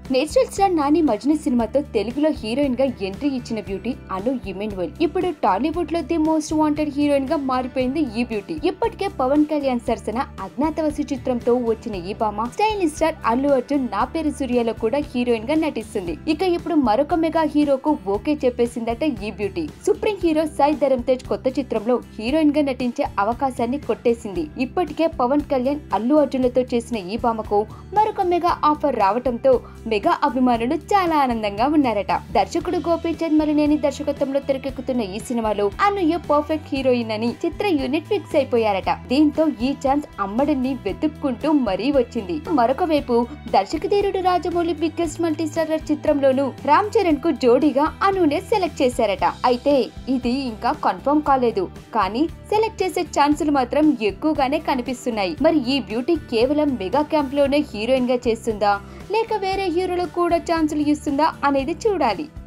natural star Nani Majnu సినిమాతో తెలుగులో heroine గా ఎంట్రీ ఇచ్చిన బ్యూటీ అను ఇమెన్యువల్ ఇప్పుడు టాలీవుడ్ లో ది మోస్ట్ వాంటెడ్ హీరోయిన్ గా మారిపోయింది ఈ బ్యూటీ ఇప్పటికే పవన్ కళ్యాణ్ సరసన అజ్ఞాతవాసి చిత్రంతో వచ్చిన ఈ భామ స్టైలిష్ స్టార్ అల్లు అర్జున్ నా పేరు సూర్యలో కూడా హీరోయిన్ గా నటిస్తుంది ఇక ఇప్పుడు మరొక మెగా హీరోకు ఓకే చెప్పేసిందట ఈ beauty supreme hero Sai Dharam Tej కొత్త చిత్రంలో హీరోయిన్ గా నటించే అవకాశాన్ని కొట్టేసింది ఇప్పటికే పవన్ కళ్యాణ్ అల్లు అర్జున్లతో చేసిన ఈ భామకు మరొక మెగా ఆఫర్ రావటంతో మెగా అభిమానులు చాలా ఆనందంగా ఉన్నారట దర్శకుడు గోపీచంద్ మలినేని దర్శకత్వంలో తెరకెక్కుతున్న ఈ సినిమాలో అనుయ పర్ఫెక్ట్ హీరోయిన్ అని చిత్ర యూనిట్ ఫిక్స్ అయిపోయారట దీంతో ఈ ఛాన్స్ అమ్మడిని వెతుక్కుంటూ మరీ వచ్చింది మరొక వైపు దర్శకధీరుడు రాజమౌళి బిగ్గెస్ట్ మల్టీ స్టారర్ చిత్రంలోనూ రామ్ చరణ్ కు జోడీగా అనునే సెలెక్ట్ చేశారట అయితే ఇది ఇంకా కన్ఫర్మ్ కాలేదు కానీ సెలెక్ట్ చేసే ఛాన్సులు మాత్రం ఎక్కువగానే కనిపిస్తున్నాయి మరి ఈ బ్యూటీ కేవలం మెగా క్యాంప్ లోనే హీరోయిన్ గా చేస్తుందా లేక వేరే హీరోలకు కూడా ఛాన్సులు ఇస్తుందా అనేది చూడాలి